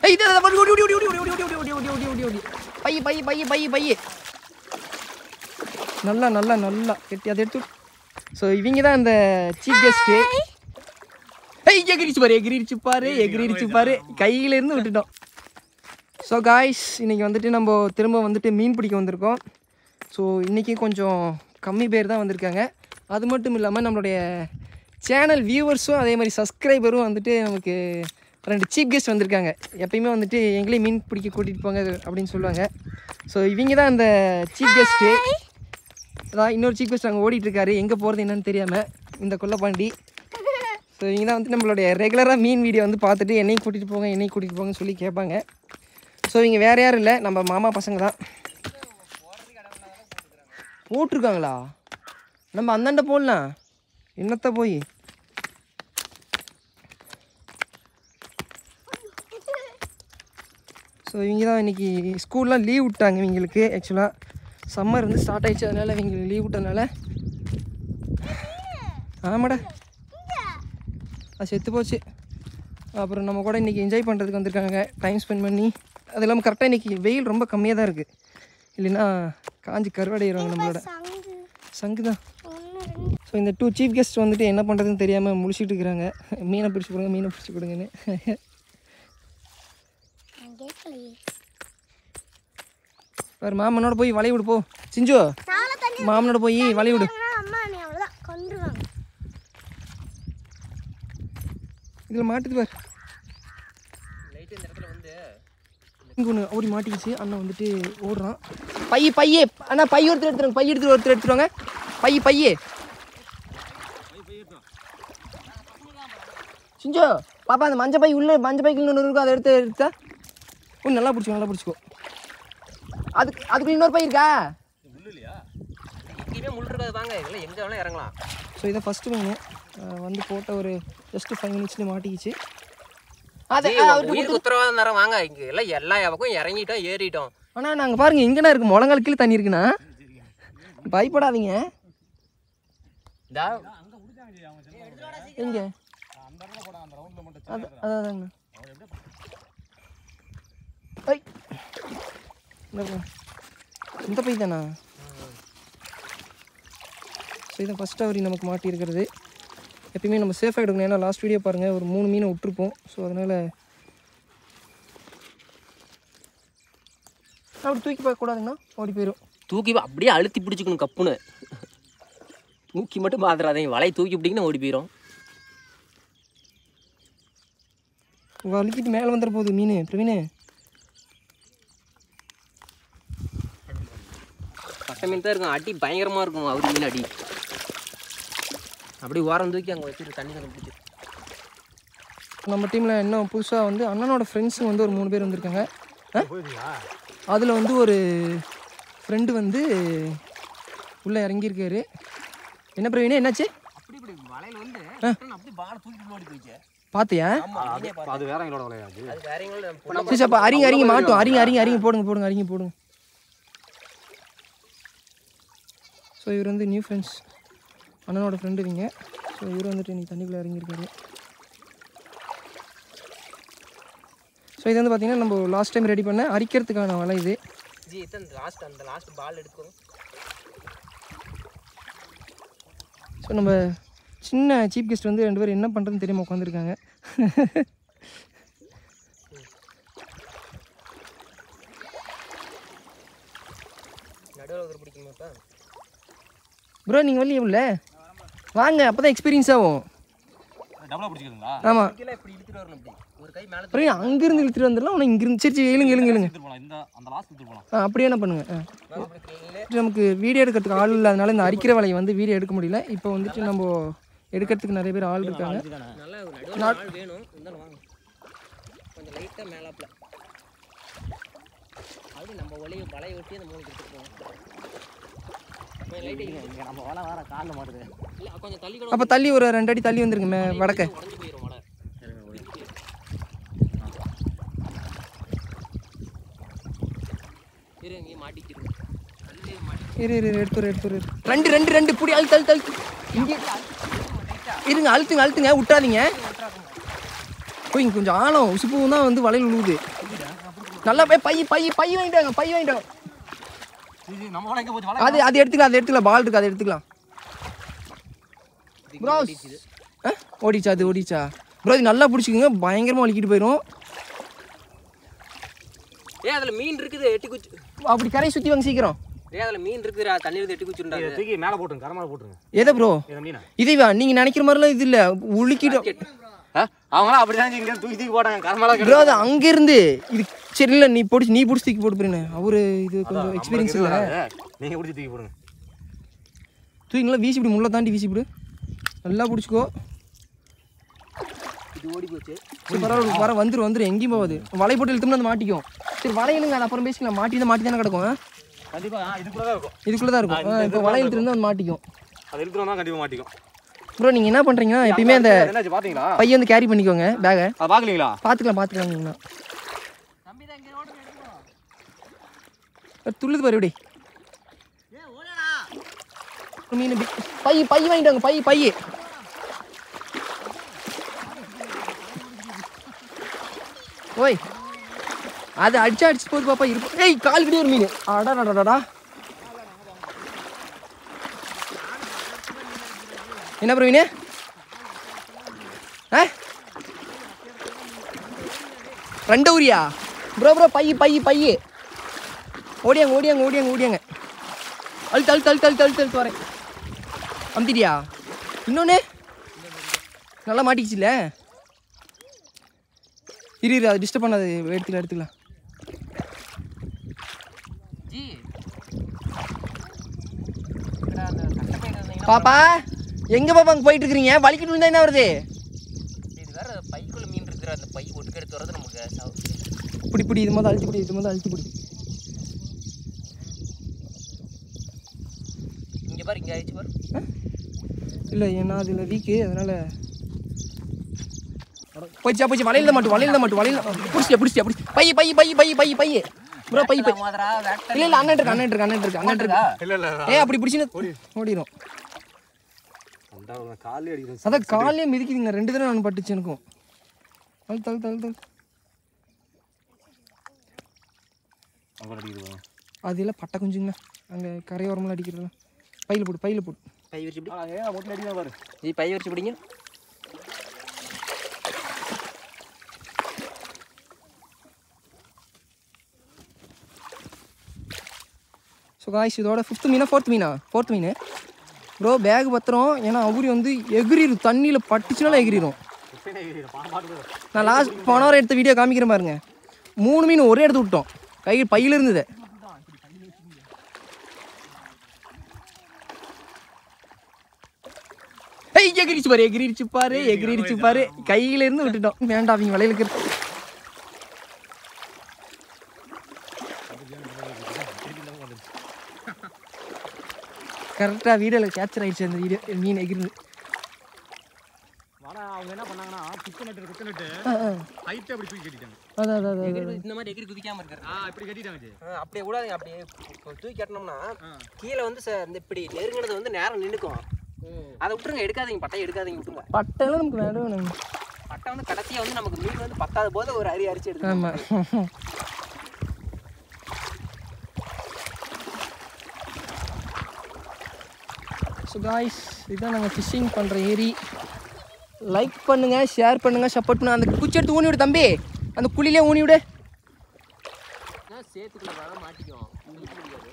ஏய் இது இது, ஓடி ஓடி ஓடி ஓடி ஓடி ஓடி ஓடி ஓடி ஓடி ஓடி ஓடி ஓடி பைய பைய பைய பைய பைய நல்லா நல்லா நல்லா கெட்டி அதை எடுத்து ஸோ இவங்க தான் அந்த சீஃப் கெஸ்ட்டு ஏய் எகிரிச்சு பாரு எகிரிச்சு பாரு எகிரிச்சு பாரு கையில இருந்து விட்டுட்டோம் ஸோ காய்ஸ் இன்னைக்கு வந்துட்டு நம்ம திரும்ப வந்துட்டு மீன் பிடிக்க வந்திருக்கோம் ஸோ இன்றைக்கி கொஞ்சம் கம்மி பேர் தான் வந்திருக்காங்க அது மட்டும் இல்லாமல் நம்மளுடைய சேனல் வியூவர்ஸும் அதே மாதிரி சப்ஸ்கிரைபரும் வந்துட்டு நமக்கு ரெண்டு சீப் கெஸ்ட் வந்திருக்காங்க எப்பயுமே வந்துட்டு எங்களையும் மீன் பிடிக்க கூட்டிகிட்டு போங்க அப்படின்னு சொல்லுவாங்க ஸோ இவங்க தான் அந்த சீப் கெஸ்ட்டு அதான் இன்னொரு சீஃப் கெஸ்ட் அங்கே ஓடிட்டுருக்காரு எங்கே போகிறது என்னன்னு தெரியாமல் இந்த கொல்லப்பாண்டி ஸோ இவங்க தான் வந்து நம்மளுடைய ரெகுலராக மீன் வீடியோ வந்து பார்த்துட்டு என்னையும் கூட்டிகிட்டு போங்க என்னையும் கூட்டிகிட்டு போங்கன்னு சொல்லி கேட்பாங்க ஸோ இவங்க வேறு யாரும் இல்லை நம்ம மாமா பசங்க தான் போட்டிருக்காங்களா நம்ம அந்தாண்ட போடலாம் என்னத்த போய் ஸோ இவங்க தான் இன்றைக்கி ஸ்கூல்லாம் லீவ் விட்டாங்க இவங்களுக்கு ஆக்சுவலாக சம்மர் வந்து ஸ்டார்ட் ஆயிடுச்சு அதனால் இவங்களுக்கு லீவ் விட்டதுனால ஆமாடா அது செத்து போச்சு அப்புறம் நம்ம கூட இன்றைக்கி என்ஜாய் பண்ணுறதுக்கு வந்திருக்காங்க டைம் ஸ்பெண்ட் பண்ணி அது இல்லாமல் கரெக்டாக இன்றைக்கி வெயில் ரொம்ப கம்மியாக தான் இருக்குது இல்லைன்னா காஞ்சி கருவடையிடுவாங்க நம்மளோட சங்கு சங்கு தான் ஒன்று ரெண்டு ஸோ இந்த டூ சீஃப் கெஸ்ட் வந்துட்டு என்ன பண்ணுறதுன்னு தெரியாமல் முடிச்சிட்டு இருக்கிறாங்க மீனை பிடிச்சி கொடுங்க மீனை பிடிச்சி கொடுங்கன்னு நான் கேட்கலையே வேறு மாமனோட போய் வளைய விடு போ சிஞ்சு நாளை தண்ணி மாமனோட போய் வளைய விடு ஊத்துனா அம்மா நீ அவ்வளோதான் கொண்டுருவாங்க இதில் மாட்டுது பார் இங்கே ஒன்று ஓடி மாட்டிக்கிச்சு அண்ணன் வந்துட்டு ஓடுறான் பைய பையே அண்ணா பை ஒருத்தர் எடுத்துருங்க பை எடுத்து ஒருத்தர் எடுத்துருவாங்க பை பையே சிஞ்சோ பாப்பா அந்த மஞ்சள் பை உள்ள மஞ்சள் பைக்குள்ள ஒன்று இருக்கும் அதை எடுத்து எடுத்தா ஒன்று நல்லா பிடிச்சிக்கோ நல்லா பிடிச்சிக்கோ அதுக்கு அதுக்கு இன்னொரு பை இருக்கா எங்கேயுமே முள் இருக்காது வாங்க இதெல்லாம் எங்கே வேணால் இறங்கலாம் ஸோ இதை ஃபஸ்ட்டு மீன் வந்து போட்ட ஒரு ஜஸ்ட் ஃபைவ் மினிட்ஸ்லேயே மாட்டிக்கிச்சு அது ஜி, உங்க உயிருக்கு உத்தரவாதம் தரேன் வாங்க இங்க எல்லாம் எல்லா பக்கம் இறங்கிட்டோம் ஏறிட்டோம் ஆனால் நாங்கள் பாருங்கள் எங்கண்ணா இருக்கு முழங்கால் கீழே தண்ணி இருக்குண்ணா பயப்படாதீங்க இந்தா எங்க அது அதாங்கண்ணா ஐ இந்த பாருங்க. இந்த பை தானா ஸோ இதை ஃபஸ்ட் அவரி நமக்கு மாட்டியிருக்கிறது எப்பயுமே நம்ம சேஃபாக எடுக்கணும் ஏன்னா லாஸ்ட் வீடியோ பாருங்கள் ஒரு மூணு மீனை விட்டுருப்போம் ஸோ அதனால் அப்படி தூக்கி பார்க்கக்கூடாதுங்கண்ணா ஓடி போயிடும் தூக்கி அப்படியே அழுத்தி பிடிச்சிக்கணும் கப்புன்னு தூக்கி மட்டும் பாத்துறாதீங்க வலையை தூக்கி பிடிக்கணும் ஓடி போயிடும் வலிக்கிட்டு மேலே வந்துட போகுது மீன் பிரவீனு பச்சை மீன் தான் இருக்கும் அடி பயங்கரமாக இருக்கும் அவரு மீன் அடி அப்படியே ஓரம் தூக்கி அங்கே வச்சுட்டு தண்ணி தான் பிடிச்சி நம்ம டீமில் இன்னும் புதுசாக வந்து அண்ணனோட ஃப்ரெண்ட்ஸுங்க வந்து ஒரு மூணு பேர் வந்திருக்காங்க அதில் வந்து ஒரு ஃப்ரெண்டு வந்து உள்ளே இறங்கியிருக்காரு என்ன பிரவீனு என்னாச்சு அப்படி இப்படி வலையில வந்து அப்படி பாலை தூக்கி ஓடி போயிடுச்சு பார்த்தியா அது வேற எங்களோட விளையாது அது வேற எங்களும் சரி சரி அப்போ அறிங்க அறிங்க மாட்டோம் அறிங்க அறிங்க அறிங்க போடுங்க போடுங்க அறிங்க போடுங்க ஸோ இவர் வந்து நியூ ஃப்ரெண்ட்ஸ் அண்ணனோட ஃப்ரெண்டு இவங்க ஸோ இவர் வந்துட்டு இன்னைக்கு தண்ணிக்குள்ளே இறங்கியிருக்காரு ஸோ இது வந்து பார்த்தீங்கன்னா நம்ம லாஸ்ட் டைம் ரெடி பண்ண அரிக்கிறதுக்கான வலை இது ஜி இத்தனை லாஸ்ட் அந்த லாஸ்ட் பால் எடுக்கும் ஸோ நம்ம சின்ன சீஃப் கெஸ்ட் வந்து ரெண்டு பேரும் என்ன பண்ணுறதுன்னு தெரியாமல் உட்காந்துருக்காங்க நடுவில் ஒரு பிடிக்குமா இப்போ ப்ரோ நீங்கள் வரலையே உள்ள வாங்க அப்போ தான் எக்ஸ்பீரியன்ஸ் ஆகும் டபுளா பிடிச்சிக்கிறீங்களா ஆமாம் கீழே இப்படி இழுத்துட்டு வரணும் இப்படி ஒரு கை மேலே அப்புறம் அங்கேருந்து இழுத்துட்டு வந்துடலாம் ஆனால் இங்கிருந்து சரி சரி எழுங்க எழுங்க எழுங்க எடுத்துட்டு போலாம் இந்த அந்த லாஸ்ட் எடுத்துட்டு போலாம் ஆ அப்படியே என்ன பண்ணுங்க ஆ இது நமக்கு வீடியோ எடுக்கிறதுக்கு ஆள் இல்லாதனால இந்த அரிக்கிற வேலையை வந்து வீடியோ எடுக்க முடியல இப்போ வந்துட்டு நம்ம எடுக்கிறதுக்கு நிறைய பேர் ஆள் இருக்காங்க நல்லா நடுவில் ஆள் வேணும் இருந்தாலும் வாங்க கொஞ்சம் லைட்டாக மேலாப்பில் அப்படி நம்ம ஒலையை வலையை ஒட்டி அந்த மூணு எடுத்துட்டு போவோம் கொஞ்சம் லைட்டாக நம்ம வலை வேற காலில் மாட்டுது இல்லை கொஞ்சம் தள்ளி கூட அப்போ தள்ளி ஒரு ரெண்டு அடி தள்ளி வந்துருங்க மே வடக்க உடஞ்சி போயிடும் வலை இரு இங்கே மாட்டிக்கிறது தள்ளி மாட்டி இரு இரு இரு, எடுத்துரு எடுத்துரு இரு. ரெண்டு ரெண்டு ரெண்டு புடி அழுத்து அழுத்து அழுத்து இங்கே இருங்க அழுத்துங்க அழுத்துங்க விட்டாதீங்க போய் இங்க கொஞ்சம் ஆழம் உசுப்பும் தான் வந்து வலையில் விழுவுது நல்லா போய் பை பை பை வாங்கிட்டாங்க பை வாங்கிட்டாங்க ஜி, ஜி, நம்ம வலை எங்க போச்சு வலை அது அது எடுத்துக்கலாம் அது எடுத்துக்கலாம் பால் இருக்கு அதை எடுத்துக்கலாம் ப்ரோ ஓடிச்சா அது ஓடிச்சா ப்ரோ இது நல்லா பிடிச்சிக்கோங்க பயங்கரமாக வலிக்கிட்டு போயிடும் ஏ அதில் மீன் இருக்குது எட்டி குச்சி அப்படி கரையை சுற்றி வாங்க சீக்கிரம் ஏ அதில் மீன் இருக்குதுடா தண்ணியில் எட்டி குச்சிருந்தாங்க இதை தூக்கி மேலே போட்டுருங்க கரை மேலே போட்டுருங்க எதை ப்ரோ இதை மீனை இதுவா நீங்கள் நினைக்கிற மாதிரிலாம் இது இல்லை உலுக்கிடும் அவங்களாம் அப்படி தான் இங்கே தூக்கி தூக்கி போட்டாங்க கரை மேலே ப்ரோ அது அங்கேருந்து இது சரி இல்லை நீ பிடிச்சி நீ பிடிச்சி தூக்கி போட்டு போறேன்னு அவரு இது கொஞ்சம் எக்ஸ்பீரியன்ஸ் இல்லை நீங்கள் பிடிச்சி தூக்கி போடுங்க தூக்கி நல்லா வீசி விடு முள்ள தாண்டி வீசி விடு நல்லா பிடிச்சிக்கோ இது ஓடி போச்சு சரி பரவாயில்ல வர வந்துரு வந்துரு எங்கேயும் போகாது வலை போட்டு இழுத்தோம்னா அது மாட்டிக்கும் சரி வலையிலுங்க அது அப்புறம் பேசிக்கலாம் மாட்டி தான் மாட்டி தானே கிடக்கும் ஆ? கண்டிப்பாக இதுக்குள்ளே தான் இருக்கும் இதுக்குள்ளே தான் இருக்கும் ஆ, இப்போ வலை இழுத்துருந்தா அது மாட்டிக்கும் அது இழுத்துறோம் தான் கண்டிப்பாக மாட்டிக்கும் ப்ரோ நீங்கள் என்ன பண்ணுறீங்கன்னா எப்பயுமே அந்த என்னாச்சு பார்த்தீங்களா பையை வந்து கேரி பண்ணிக்கோங்க பேகை அதை பார்க்கலீங்களா பார்த்துக்கலாம் பார்த்துக்கலாம் துள்ளுது பாரு இப்படி மீன் இப்படி பை பை வாங்கிட்டாங்க பை பை ஓய் அது அடிச்சா அடிச்சு போகுது பாப்பா இருக்கு ஏய் கால் கிட்டே ஒரு மீன் அடாடாடாடா என்ன பிரவீனு ஆ ரெண்டு ஊரியா ப்ரோ ப்ரோ பை பை பை ஓடியாங்க ஓடியாங்க ஓடியாங்க ஓடியாங்க அழுத்து அழுத்து அழுத்து அழுத்து அழுத்து அழுத்து வரேன் அமுத்திட்டியா இன்னொன்று நல்லா மாட்டிக்கிச்சுல இரு இரு அது டிஸ்டர்ப் பண்ணாது எடுத்துக்கலாம் எடுத்துக்கலாம் ஜி என்னடா அந்த கட்டை பையன் இருந்தீங்கன்னா பாப்பா எங்கே பாப்பா அங்கே போயிட்டு இருக்கிறீங்க வலிக்கிட்டு விழுந்தா என்ன வருது இது வேற பைக்குள்ள மீன் இருக்குற அந்த பை ஒட்டுக்க எடுத்து வரது நமக்கு சவு- பிடி பிடி இது மாதிரி அழுத்தி பிடி இது மாதிரி அழுத்தி பிடி இங்க பாரு இங்க ஆயிடுச்சு பாரு இல்லை ஏன்னா அதில் வீக்கு அதனால் போயிடுச்சா போயிடுச்சு வலையில் தான் மாட்டு வலையில் தான் மாட்டு வலையில் பிடிச்சியா பிடிச்சியா பிடிச்சி பை பை பை பை பை பை ப்ரோ பை பை மாதரா வேட்டை இல்லை இல்லை அண்ணன் இருக்கு அண்ணன் இருக்கு அண்ணன் இருக்கு அண்ணன் இருக்கு இல்லை இல்லை ஏ அப்படி பிடிச்சின்னு ஓடிடும் அந்த காலே அடிக்கிறது அதான் காலையே மிதிக்குதுங்க ரெண்டு தடவை நான் பட்டுச்சு எனக்கும் அழுத்து அழுத்து அழுத்து அழுத்து. அவங்க அடிக்கிறது அது எல்லாம் பட்டை குஞ்சுங்கண்ணா அங்கே கரையோரமெல்லாம் அடிக்கிறதுலாம் பையில் போடு பையில் போடு பை வச்சு பிடி ஏன் ஒட்டில் அடிக்கலாம் பாரு ஜி பை வச்சு பிடிங்க ஸோ காய்ஸ் இதோட ஃபிஃப்த் மீனா ஃபோர்த் மீனா ஃபோர்த் மீன் ப்ரோ பேக் பத்திரம் ஏன்னா அவுரி வந்து எகிரிடும் தண்ணியில் பட்டுச்சுனாலும் எகிரிடும் பாம்பாட்டு நான் லாஸ்ட் போன வாரம் எடுத்த வீடியோ காமிக்கிறேன் பாருங்க மூணு மீன் ஒரே இடத்து விட்டோம் கை பையில் இருந்தது ஏய் எகிரிச்சு பாரு எகிரிச்சு பாரு எகிரிச்சு பாரு கையில இருந்து விட்டுட்டோம் வேண்டாம் அவங்க வலையில இருக்கிறது கரெக்டாக வீடியோவில் கேப்சர் ஆயிடுச்சு அந்த வீடியோ மீன் எகிருந்து ஆனால் அவங்க என்ன பண்ணாங்கன்னா குத்து நட்டு குத்து நட்டு ஆ ஆ ஹைட்டு அப்படி தூக்கி கட்டிட்டாங்க அதான் அதான் அதான் எகிரி இந்த மாதிரி எகிரி குதிக்காம இருக்காரு ஆ இப்படி கட்டிட்டாங்க ஜி அப்படியே விடாதீங்க அப்படியே இப்போ தூக்கி கட்டினோம்னா கீழே வந்து ச- இந்த இப்படி நெருங்கினது வந்து நேரம் நின்றுக்கும் அதை விட்டுருங்க எடுக்காதீங்க பட்டையை எடுக்காதீங்க விட்டுருங்க பட்டெல்லாம் நமக்கு வேணும் வேணும் பட்டை வந்து கடைசியாக வந்து நமக்கு மீன் வந்து பத்தாத போது ஒரு அரி அரிச்சு எடுத்து ஆமாம் ஸோ காய்ஸ் இதுதான் நாங்கள் ஃபிஷ்ஷிங் பண்ணுற ஏரி லைக் பண்ணுங்கள் ஷேர் பண்ணுங்கள் சப்போர்ட் பண்ணுங்க அந்த குச்சி எடுத்து ஊனி விடு தம்பி அந்த குழியிலே ஊனி விடு சேர்த்துக்குள்ள வர மாட்டிக்கும் உங்களுக்கு முடியாது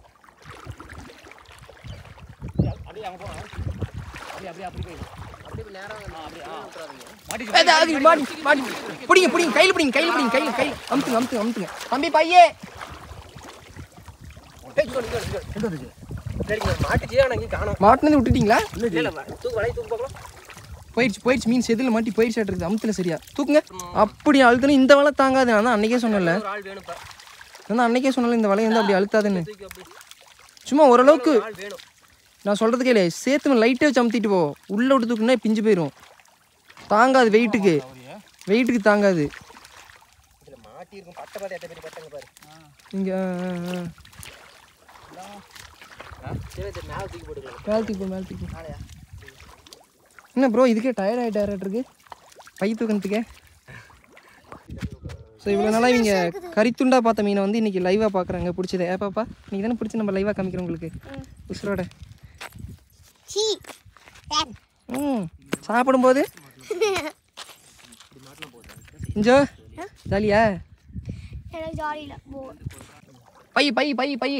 அப்படியே அங்கே போகலாம் அப்படியே அப்படியே அப்படி போய் அப்படியே நேரம் அப்படியே விட்டுறாதீங்க மாட்டிச்சு ஏய், அது மாடி மாடி பிடிங்க பிடிங்க கையில் பிடிங்க கையில் பிடிங்க கையில் கையில் அமுத்துங்க அமுத்துங்க அமுத்துங்க தம்பி பையே சரிங்க மாட்டுச்சு ஆனால் இங்கே காணும் மாட்டினது விட்டுட்டீங்களா இல்லை இல்லை தூக்கு வலையை தூக்கு பார்க்கலாம் போயிடுச்சு போயிடுச்சு மீன் செதில் மாட்டி போயிடுச்சு இருக்குது அமுத்துல சரியா தூக்குங்க அப்படி அழுத்தணும் இந்த வலை தாங்காது நான் தான் அன்னைக்கே சொன்னேன்ல ஒரு ஆள் வேணும் இப்போ நான் தான் அன்னைக்கே சொன்னல இந்த வலை வந்து அப்படி அழுத்தாதுன்னு தூக்கி அப்படி சும்மா ஓரளவுக்கு ஒரு ஆள் வேணும் நான் சொல்கிறது கேளு சேர்த்து லைட்டே வச்சு அமுத்திட்டு போ உள்ளே விட்டு தூக்குனா பிஞ்சு போயிடும் தாங்காது வெயிட்டுக்கு வெயிட்டுக்கு தாங்காது இதில் மாட்டியிருக்கும் பட்டை பார்த்து எத்தனை பேர் பட்டங்க பாரு இங்கே சரி சரி மேலே தூக்கி போட்டுக்கலாம் மேலே தூக்கி போ மேலே தூக்கி போ. என்ன ப்ரோ இதுக்கே டயர்ட் ஆகிட்டாரு இருக்கு பை தூக்கத்துக்கே ஸோ இவ்வளோ நாளாக இவங்க கறித்துண்டா பார்த்த மீனை வந்து இன்னைக்கு லைவாக பார்க்குறாங்க பிடிச்சது ஏ பாப்பா நீங்கள் தானே பிடிச்சி நம்ம லைவாக காமிக்கிறோம் உங்களுக்கு உசுரோட சீ ம் சாப்பிடும்போது இஞ்சோ ஜாலியா எனக்கு ஜாலியில் போர் பை பை பை பை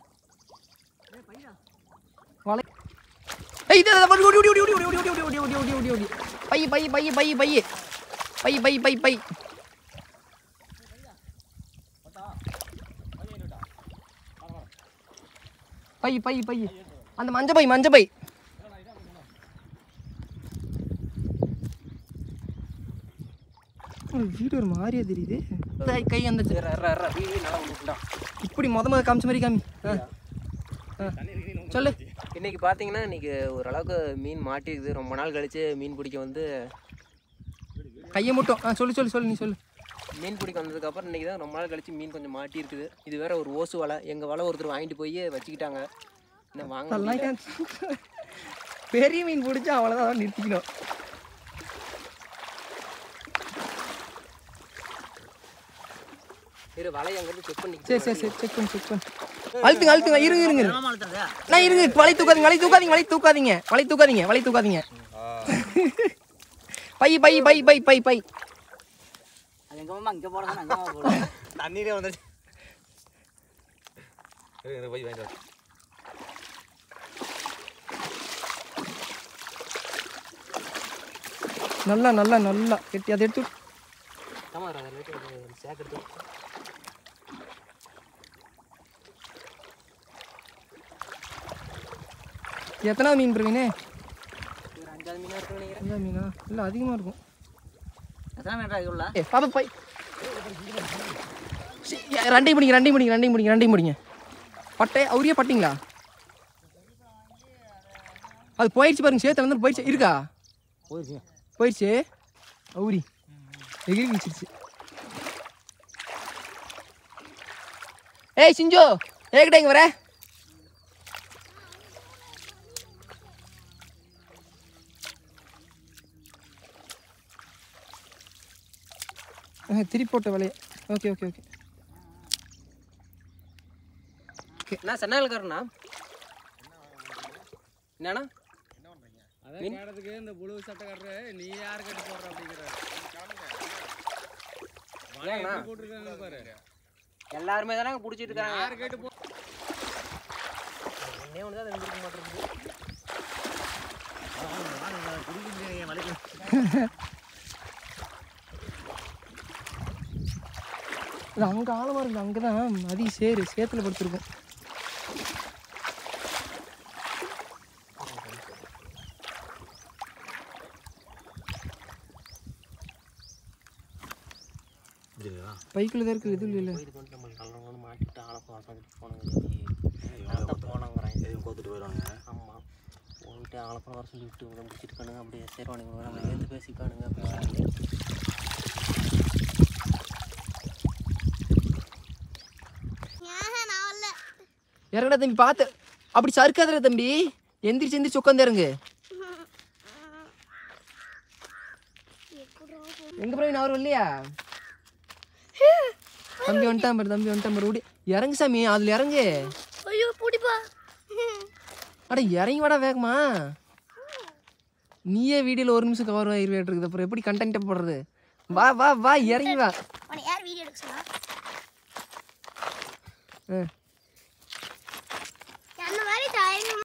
வலை ஏய், இது, இது, ஓடி, ஓடி, ஓடி, ஓடி, ஓடி, ஓடி, ஓடி, ஓடி, ஓடி, ஓடி, ஓடி, ஓடி. பை பை பை பை பை பை பை பை பை பை பை பை அந்த மஞ்ச பை மஞ்ச பை வீடு ஒரு மாதிரியா தெரியுது கை அந்த இறா, இறா, இறா, வீ, வீ, நல்லா வந்துட்டுடா. இப்படி மொத மொத காமிச்ச மாதிரி காமி ஆ. ஆ. சொல்லு இன்னைக்கு பார்த்தீங்கன்னா இன்னைக்கு ஓரளவுக்கு மீன் மாட்டிருக்குது ரொம்ப நாள் கழிச்சு மீன் பிடிக்க வந்து கையை மட்டும் ஆ சொல்லு சொல்லு சொல்லு நீ சொல்லு மீன் பிடிக்க வந்ததுக்கப்புறம் இன்னைக்கு தான் ரொம்ப நாள் கழிச்சு மீன் கொஞ்சம் மாட்டி இருக்குது இது வேற ஒரு ஓசு வலை எங்கள் வலை ஒருத்தர் வாங்கிட்டு போய் வச்சுக்கிட்டாங்க இன்னும் வாங்க அதெல்லாம் ஏன் பெரிய மீன் பிடிச்சா அவ்வளோதான் நிறுத்திக்கணும் இரு வலையை அங்கேருந்து செக் பண்ணி சரி சரி சரி செக் பண்ணு செக் பண்ணு அழுத்துங்க அழுத்துங்க இருங்க இருங்க இருங்க நான் இருங்க வலை தூக்காதீங்க வலை தூக்காதீங்க வலை தூக்காதீங்க வலை தூக்காதீங்க வலை தூக்காதீங்க பை பை பை பை பை பை அது எங்க மாமா இங்க போட அங்க போட தண்ணீரே வந்துச்சு இரு, போய் வாங்கிட்டு வா. நல்லா நல்லா நல்லா கெட்டி அதை எடுத்து ஆமாம் அதை சேர்க்கறது எத்தனாவது மீன் பிரவீனே ஒரு அஞ்சாவது மீனாக இருக்குன்னு நினைக்கிறேன் அஞ்சா மீனா இல்லை அதிகமாக இருக்கும் எத்தனை மீட்டர் இது உள்ள ஏ பாப்பா பை சி, ஏ, ரெண்டையும் பிடிங்க ரெண்டையும் பிடிங்க ரெண்டையும் பிடிங்க ரெண்டையும் பிடிங்க பட்டை அவரியே பட்டிங்களா அது போயிடுச்சு பாருங்க சேர்த்து வந்து போயிடுச்சு இருக்கா போயிடுச்சு போயிடுச்சு அவுரி எகிரி வச்சிருச்சு ஏய் சிஞ்சோ ஏகிட்ட இங்க வர திருப்பி போட்ட வலைய ஓகே ஓகே ஓகே என்ன சென்னாலுக்காரண்ணா என்னண்ணா அதே கேட்டதுக்கு இந்த புழு சட்டைக்காரரு நீ யார் கட்டி போடுற அப்படிங்கிற ஏங்கண்ணா போட்டிருக்காங்க பாரு எல்லாருமே தானே பிடிச்சிட்டு இருக்காங்க யார் கேட்டு போ ஒன்னே ஒன்று தான் இருந்திருக்க மாட்டேங்குது இது அங்கே ஆழமாக இருக்குது அங்கே தான் அதி சேரு சேத்துல படுத்துருக்கும் பைக்கில் தான் இருக்குது இது இல்லை இது கொண்டு நம்ம கலந்து மாட்டிட்டு ஆளப்போ வாசம் போனாங்க போனாங்கிறேன் எதையும் கோத்துட்டு போயிடுவாங்க ஆமாம் போயிட்டு ஆளப்போ வர சொல்லி விட்டு இவங்க முடிச்சிட்டு இருக்கானுங்க அப்படியே சேருவானுங்க நம்ம ஏற்று பேசிக்கானுங்க அப்படின்னு சொல்லி ஏன் நான் வரல இறங்கடா தம்பி பார்த்து அப்படி சறுக்காதடா தம்பி எந்திரிச்சு எந்திரிச்சு உட்காந்து இறங்கு எங்க பிரவீன் அவர் இல்லையா தம்பி வந்துட்டான் பாரு தம்பி வந்துட்டான் பாரு ஓடி இறங்கு சாமி அதுல இறங்கு ஐயோ பிடிப்பா அட இறங்கி வாடா வேகமா நீயே வீடியோல ஒரு நிமிஷம் கவர் ஆயிருவேட்டு இருக்குது அப்புறம் எப்படி கண்டென்ட் போடுறது வா வா வா இறங்கி வா உன்னை யார் வீடியோ எடுக்க சொன்னா ஆ